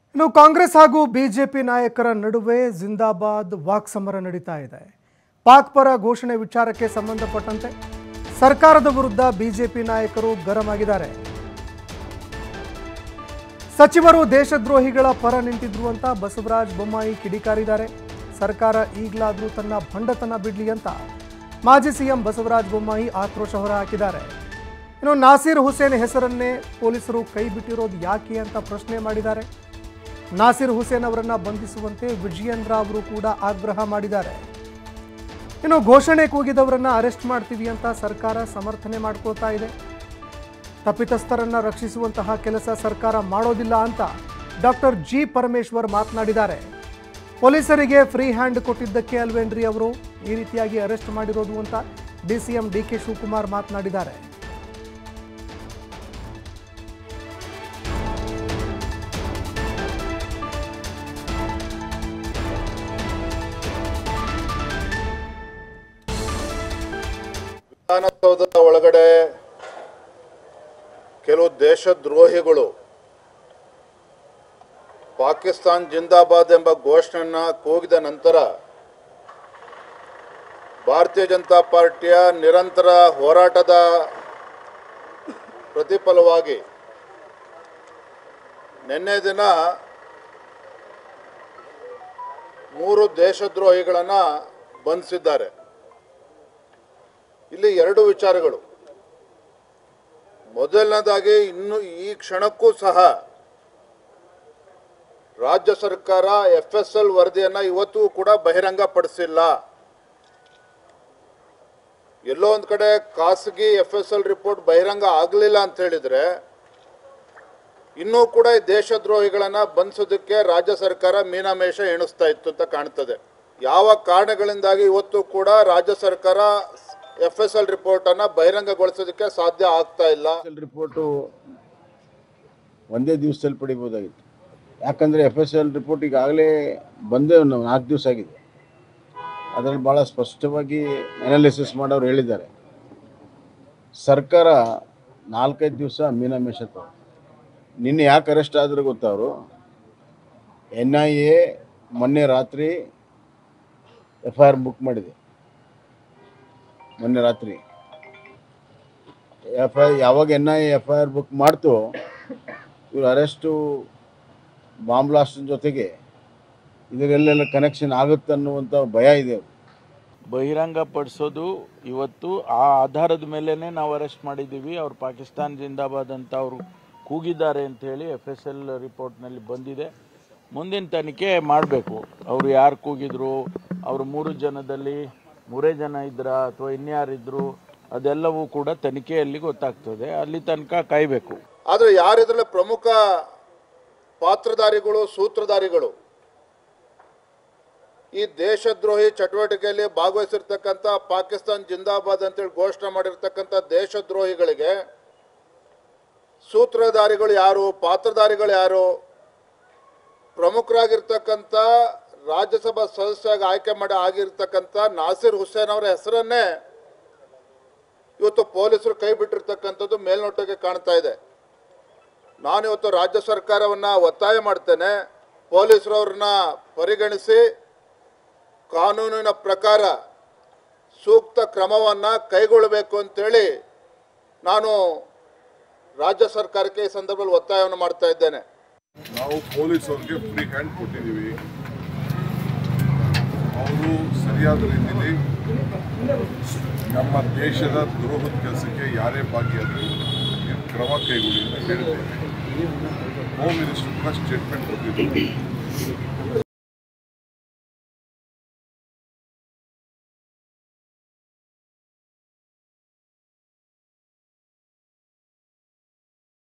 ಇನ್ನು ಕಾಂಗ್ರೆಸ್ ಹಾಗೂ ಬಿಜೆಪಿ ನಾಯಕರ ನಡುವೆ ಜಿಂದಾಬಾದ್ ವಾಕ್ಸಮರ ನಡೀತಾ ಇದೆ ಪಾಕ್ ಪರ ಘೋಷಣೆ ವಿಚಾರಕ್ಕೆ ಸಂಬಂಧಪಟ್ಟಂತೆ ಸರ್ಕಾರದ ವಿರುದ್ಧ ಬಿಜೆಪಿ ನಾಯಕರು ಗರಂ ಆಗಿದ್ದಾರೆ ಸಚಿವರು ದೇಶದ್ರೋಹಿಗಳ ಪರ ನಿಂತಿದ್ರು ಅಂತ ಬಸವರಾಜ ಬೊಮ್ಮಾಯಿ ಕಿಡಿಕಾರಿದ್ದಾರೆ ಸರ್ಕಾರ ಈಗಲಾದರೂ ತನ್ನ ಭಂಡತನ ಬಿಡ್ಲಿ ಅಂತ ಮಾಜಿ ಸಿಎಂ ಬಸವರಾಜ ಬೊಮ್ಮಾಯಿ ಆಕ್ರೋಶ ಹೊರಹಾಕಿದ್ದಾರೆ ಇನ್ನು ನಾಸೀರ್ ಹುಸೇನ್ ಹೆಸರನ್ನೇ ಪೊಲೀಸರು ಕೈ ಬಿಟ್ಟಿರೋದು ಯಾಕೆ ಅಂತ ಪ್ರಶ್ನೆ ಮಾಡಿದ್ದಾರೆ ನಾಸೀರ್ ಹುಸೇನ್ ಅವರನ್ನ ಬಂಧಿಸುವಂತೆ ವಿಜಯನ್ ರಾವ್ ಅವರು ಕೂಡ ಆಗ್ರಹ ಮಾಡಿದ್ದಾರೆ ಇನ್ನು ಘೋಷಣೆ ಕೂಗಿದವರನ್ನ ಅರೆಸ್ಟ್ ಮಾಡ್ತೀವಿ ಅಂತ ಸರ್ಕಾರ ಸಮರ್ಥನೆ ಮಾಡ್ಕೊಳ್ತಾ ಇದೆ ತಪ್ಪಿತಸ್ಥರನ್ನ ರಕ್ಷಿಸುವಂತಹ ಕೆಲಸ ಸರ್ಕಾರ ಮಾಡೋದಿಲ್ಲ ಅಂತ ಡಾಕ್ಟರ್ ಜಿ ಪರಮೇಶ್ವರ್ ಮಾತನಾಡಿದ್ದಾರೆ ಪೊಲೀಸರಿಗೆ ಫ್ರೀ ಹ್ಯಾಂಡ್ ಕೊಟ್ಟಿದ್ದಕ್ಕೆ ಅಲ್ವೇನ್ರಿ ಅವರು ಈ ರೀತಿಯಾಗಿ ಅರೆಸ್ಟ್ ಮಾಡಿರೋದು ಅಂತ ಡಿಸಿಎಂ ಡಿ ಕೆ ಶಿವಕುಮಾರ್ ಮಾತನಾಡಿದ್ದಾರೆ ವಿಧಾನಸೌಧದ ಒಳಗಡೆ ಕೆಲವು ದೇಶದ್ರೋಹಿಗಳು ಪಾಕಿಸ್ತಾನ್ ಜಿಂದಾಬಾದ್ ಎಂಬ ಘೋಷಣೆಯನ್ನ ಕೂಗಿದ ನಂತರ ಭಾರತೀಯ ಜನತಾ ಪಾರ್ಟಿಯ ನಿರಂತರ ಹೋರಾಟದ ಪ್ರತಿಫಲವಾಗಿ ನಿನ್ನೆ ದಿನ ಮೂರು ದೇಶದ್ರೋಹಿಗಳನ್ನು ಬಂಧಿಸಿದ್ದಾರೆ ಇಲ್ಲಿ ಎರಡು ವಿಚಾರಗಳು ಮೊದಲನೇದಾಗಿ ಇನ್ನು ಈ ಕ್ಷಣಕ್ಕೂ ಸಹ ರಾಜ್ಯ ಸರ್ಕಾರ ಎಫ್ ಎಸ್ ಎಲ್ ವರದಿಯನ್ನ ಇವತ್ತೂ ಕೂಡ ಬಹಿರಂಗಪಡಿಸಿಲ್ಲ ಎಲ್ಲೋ ಒಂದು ಕಡೆ ಖಾಸಗಿ ಎಫ್ ಎಸ್ ಎಲ್ ರಿಪೋರ್ಟ್ ಬಹಿರಂಗ ಆಗಲಿಲ್ಲ ಅಂತ ಹೇಳಿದ್ರೆ ಇನ್ನೂ ಕೂಡ ಈ ದೇಶದ್ರೋಹಿಗಳನ್ನ ಬಂಧಿಸೋದಕ್ಕೆ ರಾಜ್ಯ ಸರ್ಕಾರ ಮೀನಾಮೇಷ ಎಣಿಸ್ತಾ ಇತ್ತು ಅಂತ ಕಾಣ್ತದೆ ಯಾವ ಕಾರಣಗಳಿಂದಾಗಿ ಇವತ್ತು ಕೂಡ ರಾಜ್ಯ ಸರ್ಕಾರ ಎಫ್ ಎಸ್ ಎಲ್ ರಿಪೋರ್ಟನ್ನು ಬಹಿರಂಗಗೊಳಿಸೋದಕ್ಕೆ ಸಾಧ್ಯ ಆಗ್ತಾ ಇಲ್ಲ ಎಲ್ ರಿಪೋರ್ಟು ಒಂದೇ ದಿವಸದಲ್ಲಿ ಪಡಿಬೋದಾಗಿತ್ತು ಯಾಕಂದರೆ ಎಫ್ ಎಸ್ ಎಲ್ ರಿಪೋರ್ಟ್ ಈಗಾಗಲೇ ಬಂದೇ ಒಂದು ನಾಲ್ಕು ದಿವಸ ಆಗಿದೆ ಅದರಲ್ಲಿ ಭಾಳ ಸ್ಪಷ್ಟವಾಗಿ ಅನಾಲಿಸಿಸ್ ಮಾಡೋರು ಹೇಳಿದ್ದಾರೆ ಸರ್ಕಾರ ನಾಲ್ಕೈದು ದಿವಸ ಮೀನಾಮೇಷ ತಗೊಂಡು ನಿನ್ನೆ ಯಾಕೆ ಅರೆಸ್ಟ್ ಆದರೂ ಗೊತ್ತವರು ಎನ್ ಐ ಎ ಮೊನ್ನೆ ರಾತ್ರಿ ಎಫ್ ಐ ಆರ್ ಬುಕ್ ಮಾಡಿದೆ ಮೊನ್ನೆ ರಾತ್ರಿ ಎಫ್ ಐ ಯಾವಾಗ N I F I R book ಮಾಡ್ತು ಇವ್ರು ಅರೆಸ್ಟು ಬಾಂಬ್ ಬ್ಲಾಸ್ಟಿನ ಜೊತೆಗೆ ಇದರಲ್ಲೆಲ್ಲ ಕನೆಕ್ಷನ್ ಆಗುತ್ತೆ ಅನ್ನುವಂಥ ಭಯ ಇದೆ ಬಹಿರಂಗಪಡಿಸೋದು ಇವತ್ತು ಆ ಆಧಾರದ ಮೇಲೇ ನಾವು ಅರೆಸ್ಟ್ ಮಾಡಿದ್ದೀವಿ ಅವ್ರು ಪಾಕಿಸ್ತಾನ್ ಜಿಂದಾಬಾದ್ ಅಂತ ಅವರು ಕೂಗಿದ್ದಾರೆ ಅಂತೇಳಿ ಎಫ್ ಎಸ್ ಎಲ್ ರಿಪೋರ್ಟ್ನಲ್ಲಿ ಬಂದಿದೆ ಮುಂದಿನ ತನಿಖೆ ಮಾಡಬೇಕು ಅವರು ಯಾರು ಕೂಗಿದ್ರು ಅವರು ಮೂರು ಜನದಲ್ಲಿ ಮೂರೇ ಜನ ಇದ್ರ ಅಥವಾ ಇನ್ಯಾರಿದ್ರು ಅದೆಲ್ಲವೂ ಕೂಡ ತನಿಖೆಯಲ್ಲಿ ಗೊತ್ತಾಗ್ತದೆ ಅಲ್ಲಿ ತನಕ ಕಾಯಬೇಕು ಆದರೆ ಯಾರಿದ್ರಲ್ಲಿ ಪ್ರಮುಖ ಪಾತ್ರಧಾರಿಗಳು ಸೂತ್ರಧಾರಿಗಳು ಈ ದೇಶದ್ರೋಹಿ ಚಟುವಟಿಕೆಯಲ್ಲಿ ಭಾಗವಹಿಸಿರ್ತಕ್ಕಂಥ ಪಾಕಿಸ್ತಾನ್ ಜಿಂದಾಬಾದ್ ಅಂತೇಳಿ ಘೋಷಣೆ ಮಾಡಿರ್ತಕ್ಕಂಥ ದೇಶದ್ರೋಹಿಗಳಿಗೆ ಸೂತ್ರಧಾರಿಗಳು ಯಾರು ಪಾತ್ರಧಾರಿಗಳು ಯಾರು ಪ್ರಮುಖರಾಗಿರ್ತಕ್ಕಂಥ ರಾಜ್ಯಸಭಾ ಸದಸ್ಯರಾಗಿ ಆಯ್ಕೆ ಮಾಡಿ ಆಗಿರ್ತಕ್ಕಂಥ ನಾಸಿರ್ ಹುಸೇನ್ ಅವರ ಹೆಸರನ್ನೇ ಇವತ್ತು ಪೊಲೀಸರು ಕೈ ಬಿಟ್ಟಿರ್ತಕ್ಕಂಥದ್ದು ಮೇಲ್ನೋಟಕ್ಕೆ ಕಾಣ್ತಾ ಇದೆ ನಾನಿವತ್ತು ರಾಜ್ಯ ಸರ್ಕಾರವನ್ನ ಒತ್ತಾಯ ಮಾಡ್ತೇನೆ ಪೊಲೀಸರವ್ರನ್ನ ಪರಿಗಣಿಸಿ ಕಾನೂನಿನ ಪ್ರಕಾರ ಸೂಕ್ತ ಕ್ರಮವನ್ನು ಕೈಗೊಳ್ಳಬೇಕು ಅಂತೇಳಿ ನಾನು ರಾಜ್ಯ ಸರ್ಕಾರಕ್ಕೆ ಈ ಸಂದರ್ಭದಲ್ಲಿ ಒತ್ತಾಯವನ್ನು ಮಾಡ್ತಾ ಇದ್ದೇನೆ ನಾವು ಪೊಲೀಸ್ ಅವ್ರಿಗೆ ಫ್ರೀ ಹ್ಯಾಂಡ್ ಕೊಟ್ಟಿದ್ದೀವಿ ಅವರು ಸರಿಯಾದ ರೀತಿಯಲ್ಲಿ ನಮ್ಮ ದೇಶದ ದ್ರೋಹದ ಕೆಲಸಕ್ಕೆ ಯಾರೇ ಭಾಗಿಯಾದರೂ ನೀವು ಕ್ರಮ ಕೈಗೊಳ್ಳಿ ಅಂತ ಹೇಳಿದ್ದೇವೆ ಹೋಮ್ ಮಿನಿಸ್ಟರ್ ಕೂಡ ಸ್ಟೇಟ್ಮೆಂಟ್ ಕೊಟ್ಟಿದ್ದು